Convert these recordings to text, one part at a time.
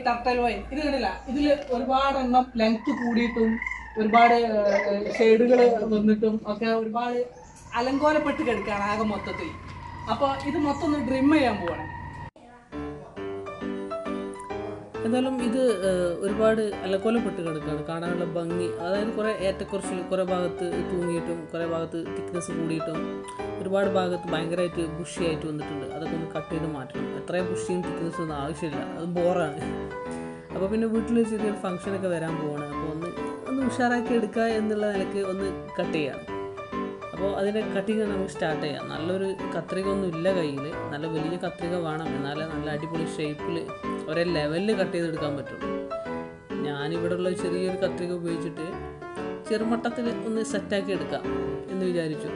turtle wine ഇത് കണ്ടില്ല ഇതിൽ ഒരുപാട് എണ്ണം ലെങ്ത് കൂടിയിട്ടും ഒരുപാട് ഷെയ്ഡുകൾ വന്നിട്ടും ഒക്കെ ഒരുപാട് അലങ്കോലപ്പെട്ട് കിടക്കുകയാണ് ആകെ മൊത്തത്തിൽ അപ്പോൾ ഇത് മൊത്തം ഒന്ന് ഡ്രിം ചെയ്യാൻ പോവാണ് എന്തായാലും ഇത് ഏഹ്, ഒരുപാട് അലക്കോലപ്പെട്ട് കിടക്കുകയാണ് കാണാനുള്ള ഭംഗി അതായത് കുറേ ഏറ്റക്കുറച്ചിൽ കുറേ ഭാഗത്ത് തൂങ്ങിയിട്ടും കുറേ ഭാഗത്ത് തിക്നെസ് കൂടിയിട്ടും ഒരുപാട് ഭാഗത്ത് ഭയങ്കരമായിട്ട് ബുഷി ആയിട്ട് വന്നിട്ടുണ്ട് അതൊക്കെ ഒന്ന് കട്ട് ചെയ്ത് മാറ്റണം എത്രയും ബുഷിയും തിക്നെസ്സും ഒന്നും ആവശ്യമില്ല അത് ബോറാണ് അപ്പോൾ പിന്നെ വീട്ടിൽ ചെറിയൊരു ഫംഗ്ഷനൊക്കെ വരാൻ പോവാണ് അപ്പോൾ ഒന്ന് ഒന്ന് ഉഷാറാക്കി എടുക്കുക എന്നുള്ള നിലയ്ക്ക് ഒന്ന് കട്ട് ചെയ്യാണ് അപ്പോൾ അതിൻ്റെ കട്ടിങ് നമുക്ക് സ്റ്റാർട്ട് ചെയ്യാം നല്ലൊരു കത്രിക ഒന്നും ഇല്ല കയ്യിൽ നല്ല വലിയ കത്രിക വേണം എന്നാലേ നല്ല അടിപൊളി ഷേപ്പിൽ ഒരേ ലെവലിൽ കട്ട് ചെയ്തെടുക്കാൻ പറ്റുള്ളൂ ഞാനിവിടെ ഉള്ള ചെറിയൊരു കത്രിക ഉപയോഗിച്ചിട്ട് ചെറുമട്ടത്തിൽ ഒന്ന് സെറ്റാക്കി എടുക്കാം എന്ന് വിചാരിച്ചു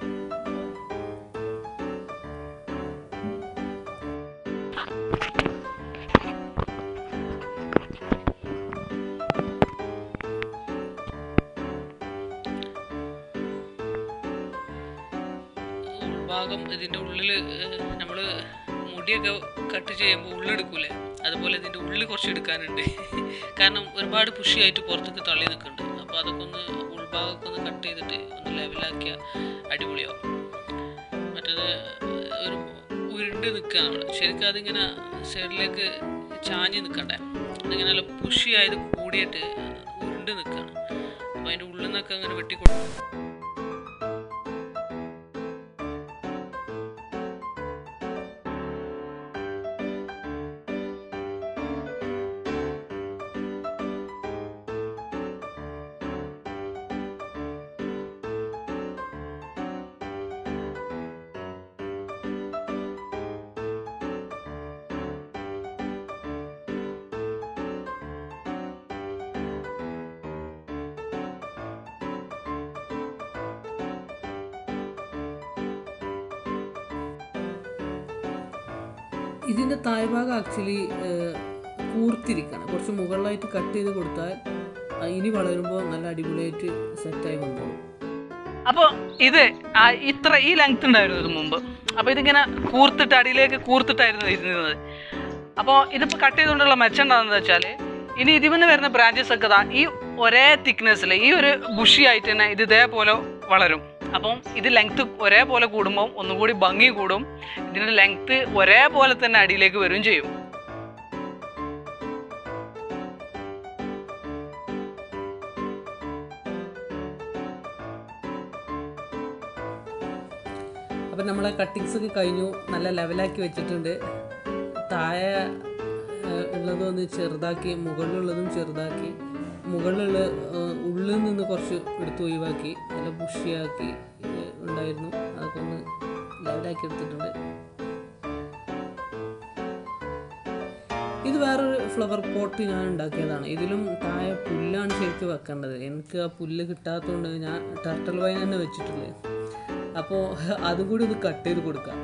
ഉൾഭാഗം ഇതിൻ്റെ ഉള്ളിൽ നമ്മൾ മുടിയൊക്കെ കട്ട് ചെയ്യുമ്പോൾ ഉള്ളെടുക്കൂലേ അതുപോലെ ഇതിൻ്റെ ഉള്ളിൽ കുറച്ച് എടുക്കാനുണ്ട് കാരണം ഒരുപാട് പുഷിയായിട്ട് പുറത്തേക്ക് തള്ളി നിൽക്കുന്നുണ്ട് അപ്പോൾ അതൊക്കെ ഒന്ന് ഉൾഭാഗമൊക്കെ ഒന്ന് കട്ട് ചെയ്തിട്ട് ഒന്ന് ലെവലാക്കിയ അടിപൊളിയാവും മറ്റേത് ഒരു ഉരുണ്ട് നിൽക്കുകയാണ് അവിടെ ശരിക്കും അതിങ്ങനെ സൈഡിലേക്ക് ചാഞ്ഞ് നിൽക്കണ്ടേ അതിങ്ങനെ നല്ല പുഷിയായത് കൂടിയിട്ട് ഉരുണ്ട് നിൽക്കുകയാണ് അപ്പോൾ അതിൻ്റെ ഉള്ളിൽ നിന്നൊക്കെ അങ്ങനെ വെട്ടിക്കൊടുക്കും ഇതിൻ്റെ താഴ്ഭാഗം ആക്ച്വലി കൂർത്തിരിക്കണം കുറച്ച് മുകളിലായിട്ട് കട്ട് ചെയ്ത് കൊടുത്താൽ ആ, ഇനി വളരുമ്പോൾ നല്ല അടിപൊളിയായിട്ട് സെറ്റായി വന്നോളും അപ്പോൾ ഇത് ആ ഇത്ര ഈ ലെങ്ത് ഉണ്ടായിരുന്നു ഇത് മുമ്പ് അപ്പോൾ ഇതിങ്ങനെ കൂർത്തിട്ട് അടിയിലേക്ക് കൂർത്തിട്ടായിരുന്നു ഇരുന്നത് അപ്പോൾ ഇതിപ്പോൾ കട്ട് ചെയ്തുകൊണ്ടുള്ള മെച്ചം എന്താണെന്ന് വെച്ചാൽ ഇനി ഇതിന് വരുന്ന ബ്രാഞ്ചസ് ഒക്കെ ദാ ഈ ഒരേ തിക്നെസ്സിൽ ഈ ഒരു ബുഷി ആയിട്ട് തന്നെ ഇത് ഇതേപോലെ വളരും അപ്പം ഇത് ലെങ്ത് ഒരേപോലെ കൂടുമ്പോൾ ഒന്നുകൂടി ഭംഗി കൂടും ഇതിൻ്റെ ലെങ്ത് ഒരേപോലെ തന്നെ അടിയിലേക്ക് വരും ചെയ്യും അപ്പം നമ്മളെ കട്ടിങ്സ് ഒക്കെ കഴിഞ്ഞു നല്ല ലെവലാക്കി വെച്ചിട്ടുണ്ട് താഴെ ഏഹ്, ഉള്ളതൊന്ന് ചെറുതാക്കി മുകളിലുള്ളതും ചെറുതാക്കി മുകളിലുള്ള ഏഹ്, ഉള്ളിൽ നിന്ന് കുറച്ച് എടുത്ത് ഒഴിവാക്കി നല്ല ബുഷിയാക്കി ഏഹ്, ഉണ്ടായിരുന്നു അതൊക്കെ ഒന്ന് ലെവലാക്കി എടുത്തിട്ടുണ്ട് ഇത് വേറൊരു ഫ്ലവർ പോട്ട് ഞാൻ ഉണ്ടാക്കിയതാണ് ഇതിലും താഴെ പുല്ലാണ് ശരിക്കും വെക്കേണ്ടത് എനിക്ക് ആ പുല്ല് കിട്ടാത്തതുകൊണ്ട് ഞാൻ ടർട്ടൽ വൈൻ തന്നെ വെച്ചിട്ടുള്ളത് അപ്പോൾ അതും കൂടി ഒന്ന് കട്ട് ചെയ്ത് കൊടുക്കാം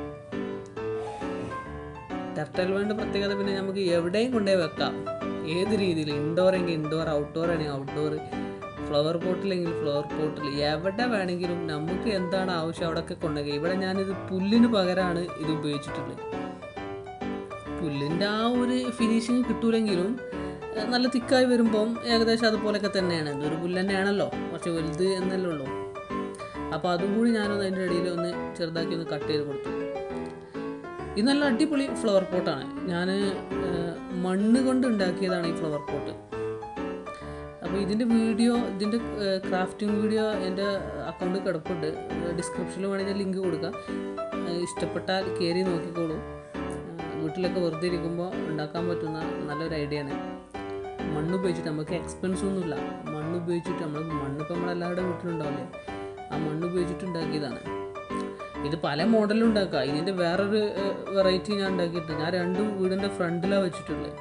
ടർട്ടൽ വൈൻ്റെ പ്രത്യേകത പിന്നെ നമുക്ക് എവിടെയും കൊണ്ടുപോയി വെക്കാം ഏത് രീതിയിൽ ഇൻഡോർ എങ്കിൽ ഇൻഡോർ ഔട്ട്ഡോർ ആണെങ്കിൽ ഔട്ട്ഡോർ ഫ്ലവർ പോട്ടിലെങ്കിൽ ഫ്ലവർ പോട്ടിൽ എവിടെ വേണമെങ്കിലും നമുക്ക് എന്താണ് ആവശ്യം അവിടെയൊക്കെ കൊണ്ടുപോയി ഇവിടെ ഞാനിത് പുല്ലിന് പകരമാണ് ഇത് ഉപയോഗിച്ചിട്ടുള്ളത് പുല്ലിൻ്റെ ആ ഒരു ഫിനിഷിങ് കിട്ടൂലെങ്കിലും ഏഹ്, നല്ല തിക്കായി വരുമ്പം ഏകദേശം അതുപോലെയൊക്കെ തന്നെയാണ് ഇതൊരു പുല്ല് തന്നെയാണല്ലോ കുറച്ച് വലുത് എന്നല്ലേ ഉള്ളൂ അപ്പോൾ അതും കൂടി ഞാനൊന്ന് അതിൻ്റെ ഇടയിൽ ഒന്ന് ചെറുതാക്കി ഒന്ന് കട്ട് ചെയ്ത് കൊടുത്തു ഇത് നല്ല അടിപൊളി ഫ്ലവർ പോട്ടാണ് ഞാൻ മണ്ണ് കൊണ്ട് ഉണ്ടാക്കിയതാണ് ഈ ഫ്ലവർ പോട്ട് അപ്പോൾ ഇതിൻ്റെ വീഡിയോ ഇതിൻ്റെ ക്രാഫ്റ്റിംഗ് വീഡിയോ എൻ്റെ അക്കൗണ്ടിൽ കിടപ്പുണ്ട് ഡിസ്ക്രിപ്ഷനിൽ വേണമെങ്കിൽ ലിങ്ക് കൊടുക്കാം ഏഹ്, ഇഷ്ടപ്പെട്ടാൽ കയറി നോക്കിക്കോളൂ ഏഹ്, വീട്ടിലൊക്കെ വെറുതെ ഇരിക്കുമ്പോൾ ഉണ്ടാക്കാൻ പറ്റുന്ന നല്ലൊരു ഐഡിയ ആണ് മണ്ണ് ഉപയോഗിച്ചിട്ട് നമുക്ക് എക്സ്പെൻസ് ഒന്നുമില്ല മണ്ണ് ഉപയോഗിച്ചിട്ട് നമ്മൾ മണ്ണിപ്പോൾ നമ്മളെല്ലാവരുടെ വീട്ടിലുണ്ടാവില്ലേ ആ മണ്ണ് ഉപയോഗിച്ചിട്ട് ഉണ്ടാക്കിയതാണ് ഇത് പല മോഡലും ഉണ്ടാക്കാം ഇതിൻ്റെ വേറൊരു വെറൈറ്റി ഞാൻ ഉണ്ടാക്കിയിട്ട് ഞാൻ രണ്ടും വീടിൻ്റെ ഫ്രണ്ടിലാണ് വെച്ചിട്ടുള്ളത്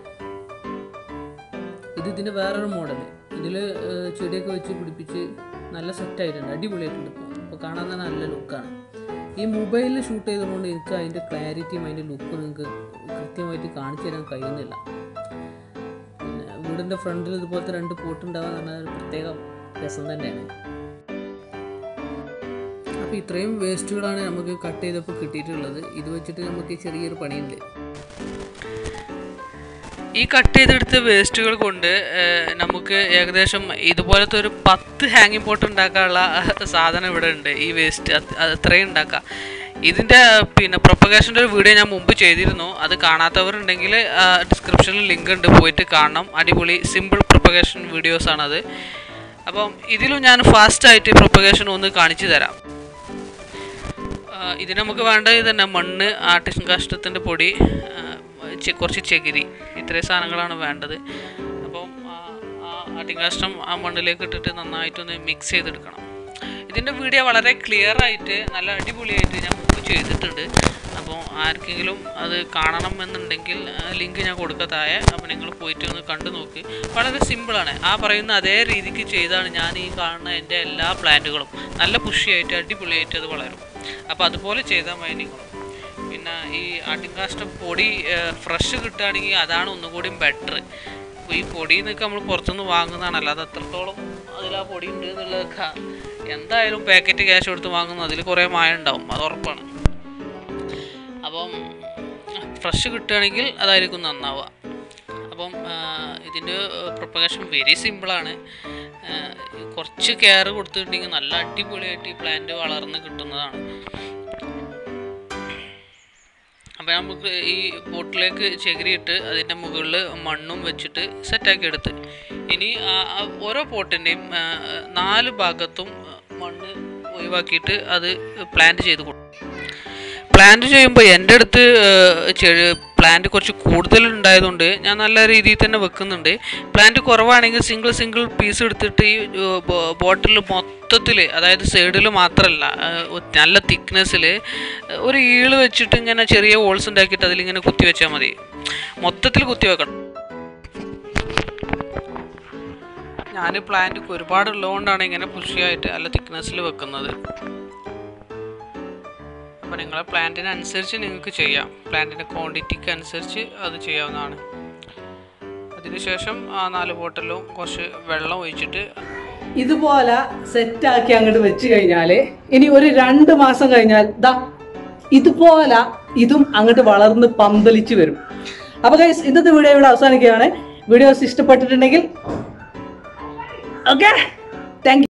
ഇത് ഇതിൻ്റെ വേറൊരു മോഡൽ ഇതിൽ ചെടിയൊക്കെ വെച്ച് പിടിപ്പിച്ച് നല്ല സെറ്റായിട്ടുണ്ട് അടിപൊളിയായിട്ടുണ്ട് ഇപ്പോൾ അപ്പോൾ കാണാൻ തന്നെ നല്ല ലുക്കാണ് ഈ മൊബൈലിൽ ഷൂട്ട് ചെയ്തുകൊണ്ട് എനിക്ക് അതിൻ്റെ ക്ലാരിറ്റിയും അതിൻ്റെ ലുക്കും നിങ്ങൾക്ക് കൃത്യമായിട്ട് കാണിച്ചു തരാൻ കഴിയുന്നില്ല പിന്നെ വീടിൻ്റെ ഫ്രണ്ടിൽ ഇതുപോലത്തെ രണ്ട് പോട്ട് ഉണ്ടാവുക എന്ന് പറഞ്ഞാൽ ഒരു പ്രത്യേക രസം തന്നെയാണ് അപ്പോൾ ഇത്രയും വേസ്റ്റുകളാണ് നമുക്ക് കട്ട് ചെയ്തപ്പോൾ കിട്ടിയിട്ടുള്ളത് ഇത് വെച്ചിട്ട് നമുക്ക് ചെറിയൊരു പണിയുണ്ട് ഈ കട്ട് ചെയ്തെടുത്ത വേസ്റ്റുകൾ കൊണ്ട് ഏഹ്, നമുക്ക് ഏകദേശം ഇതുപോലത്തെ ഒരു പത്ത് ഹാങ്ങിങ് പോട്ട് ഉണ്ടാക്കാനുള്ള സാധനം ഇവിടെ ഉണ്ട് ഈ വേസ്റ്റ് അത്രയും ഉണ്ടാക്കാം ഇതിൻ്റെ പിന്നെ പ്രൊപ്പഗേഷൻ്റെ ഒരു വീഡിയോ ഞാൻ മുമ്പ് ചെയ്തിരുന്നു അത് കാണാത്തവരുണ്ടെങ്കിൽ ഡിസ്ക്രിപ്ഷനിൽ ലിങ്ക് ഉണ്ട് പോയിട്ട് കാണണം അടിപൊളി സിമ്പിൾ പ്രൊപ്പഗേഷൻ വീഡിയോസാണത് അപ്പം ഇതിലും ഞാൻ ഫാസ്റ്റായിട്ട് പ്രൊപ്പഗേഷൻ ഒന്ന് കാണിച്ചു തരാം ആ, ഇതിന് നമുക്ക് വേണ്ടത് ഇത് തന്നെ മണ്ണ് ആട്ടിൻ കാഷ്ടത്തിൻ്റെ പൊടി ആ, ചെ- കുറച്ച് ചകിരി ഇത്രയും സാധനങ്ങളാണ് വേണ്ടത് അപ്പം ആ, ആ ആട്ടിൻ കാഷ്ടം ആ മണ്ണിലേക്ക് ഇട്ടിട്ട് നന്നായിട്ടൊന്ന് മിക്സ് ചെയ്തെടുക്കണം ഇതിൻ്റെ വീഡിയോ വളരെ ക്ലിയർ ആയിട്ട് നല്ല അടിപൊളിയായിട്ട് ഞാൻ മുമ്പ് ചെയ്തിട്ടുണ്ട് അപ്പോൾ ആർക്കെങ്കിലും അത് കാണണം എന്നുണ്ടെങ്കിൽ ലിങ്ക് ഞാൻ കൊടുക്കത്തായ അപ്പോൾ നിങ്ങൾ പോയിട്ട് ഒന്ന് കണ്ടു നോക്ക് വളരെ സിമ്പിളാണ് ആ പറയുന്ന അതേ രീതിക്ക് ചെയ്താണ് ഞാൻ ഈ കാണുന്ന എൻ്റെ എല്ലാ പ്ലാന്റുകളും നല്ല പുഷിയായിട്ട് അടിപൊളിയായിട്ട് അത് വളരും അപ്പോൾ അതുപോലെ ചെയ്താൽ മതി നിങ്ങളും പിന്നെ ഈ ആട്ടിൻകാഷ്ടം പൊടി ഫ്രഷ് കിട്ടുകയാണെങ്കിൽ അതാണ് ഒന്നുകൂടി ബെറ്റർ ഇപ്പോൾ ഈ പൊടി നിന്നൊക്കെ നമ്മൾ പുറത്തുനിന്ന് വാങ്ങുന്നതാണ് അല്ലാതെ അത്രത്തോളം അതിൽ ആ പൊടി ഉണ്ട് എന്നുള്ളതൊക്കെ എന്തായാലും പാക്കറ്റ് ക്യാഷ് കൊടുത്ത് വാങ്ങുന്നു അതിൽ കുറേ മായ ഉണ്ടാവും അത് ഉറപ്പാണ് അപ്പം ഫ്രഷ് കിട്ടുകയാണെങ്കിൽ അതായിരിക്കും നന്നാവുക അപ്പം ഇതിൻ്റെ പ്രൊപ്പഗേഷൻ വെരി സിമ്പിളാണ് കുറച്ച് കെയർ കൊടുത്തിട്ടുണ്ടെങ്കിൽ നല്ല അടിപൊളിയായിട്ട് ഈ പ്ലാന്റ് വളർന്ന് കിട്ടുന്നതാണ് അപ്പോൾ നമുക്ക് ഈ ബോട്ടിലേക്ക് ചകിരിയിട്ട് അതിൻ്റെ മുകളിൽ മണ്ണും വെച്ചിട്ട് സെറ്റാക്കി എടുത്ത് ഇനി ആ- ആ ഓരോ പോട്ടിൻ്റെയും നാല് ഭാഗത്തും മണ്ണ് ഒഴിവാക്കിയിട്ട് അത് പ്ലാന്റ് ചെയ്ത് കൊടുക്കും പ്ലാന്റ് ചെയ്യുമ്പോൾ എൻ്റെ അടുത്ത് പ്ലാന്റ് കുറച്ച് കൂടുതൽ ഉണ്ടായതുകൊണ്ട് ഞാൻ നല്ല രീതിയിൽ തന്നെ വെക്കുന്നുണ്ട് പ്ലാന്റ് കുറവാണെങ്കിൽ സിംഗിൾ സിംഗിൾ പീസ് എടുത്തിട്ട് ഈ ബോട്ടിൽ മൊത്തത്തിൽ അതായത് സൈഡിൽ മാത്രമല്ല ഏഹ്, നല്ല തിക്നെസ്സിൽ ഒരു ഈള് വെച്ചിട്ട് ഇങ്ങനെ ചെറിയ ഹോൾസ് ഉണ്ടാക്കിയിട്ട് അതിലിങ്ങനെ കുത്തി വെച്ചാൽ മതി മൊത്തത്തിൽ കുത്തി വെക്കണം ഞാൻ പ്ലാന്റ് ഒരുപാട് ഉള്ളതുകൊണ്ടാണ് ഇങ്ങനെ പുഷിയായിട്ട് നല്ല തിക്നെസ്സിൽ വെക്കുന്നത് അപ്പോൾ നിങ്ങളെ പ്ലാന്റിനനുസരിച്ച് നിങ്ങൾക്ക് ചെയ്യാം പ്ലാന്റിൻ്റെ ക്വാണ്ടിറ്റിക്ക് അനുസരിച്ച് അത് ചെയ്യാവുന്നതാണ് അതിനുശേഷം ആ നാല് ബോട്ടിലും കുറച്ച് വെള്ളം ഒഴിച്ചിട്ട് ഇതുപോലെ സെറ്റാക്കി അങ്ങോട്ട് വെച്ച് കഴിഞ്ഞാൽ ഇനി ഒരു രണ്ട് മാസം കഴിഞ്ഞാൽ ദാ ഇതുപോലെ ഇതും അങ്ങോട്ട് വളർന്ന് പന്തലിച്ച് വരും അപ്പോൾ ഗൈസ് ഇന്നത്തെ വീഡിയോ ഇവിടെ അവസാനിക്കുകയാണ് വീഡിയോസ് ഇഷ്ടപ്പെട്ടിട്ടുണ്ടെങ്കിൽ ഓക്കെ താങ്ക്